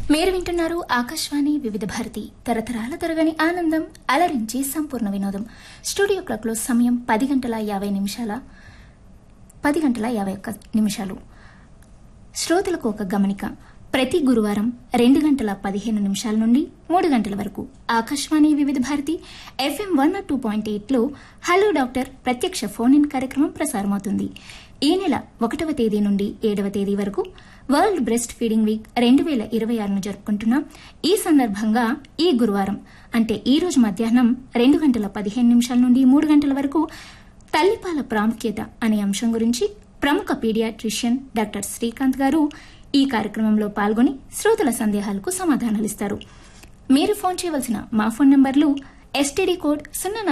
మీరు వింటున్నారు ఆకాశవాణి వివిధ భారతి తరతరాల తరగని ఆనందం అలరించి సంపూర్ణ వినోదం స్టూడియో క్లాక్లో సమయం పది గంటల యాభై నిమిషాల పది గంటల యాభై ఒక్క నిమిషాలు శ్రోతలకు ఒక గమనిక ప్రతి గురువారం రెండు గంటల పదిహేను నిమిషాల నుండి మూడు గంటల వరకు Akashvani Vividh Bharati FM one two point ఎయిట్లో హలో డాక్టర్ ప్రత్యక్ష ఫోన్ ఇన్ కార్యక్రమం ప్రసారమవుతుంది ఈ నెల ఒకటవ తేదీ నుండి ఏడవ తేదీ వరకు వరల్డ్ బ్రెస్ట్ ఫీడింగ్ వీక్ రెండు వేల ఇరవై ఆరును జరుపుకుంటున్నాం ఈ సందర్భంగా ఈ గురువారం అంటే ఈ రోజు మధ్యాహ్నం రెండు గంటల పదిహేను నిమిషాల నుండి మూడు గంటల వరకు తల్లిపాల ప్రాముఖ్యత అనే అంశం గురించి ప్రముఖ పీడియాట్రిషియన్ డాక్టర్ శ్రీకాంత్ గారు ఈ కార్యక్రమంలో పాల్గొని శ్రోతల సందేహాలకు సమాధానాలిస్తారు మీరు ఫోన్ చేయవలసిన మా ఫోన్ నంబర్లు ఎస్టీడీ కోడ్ సున్నా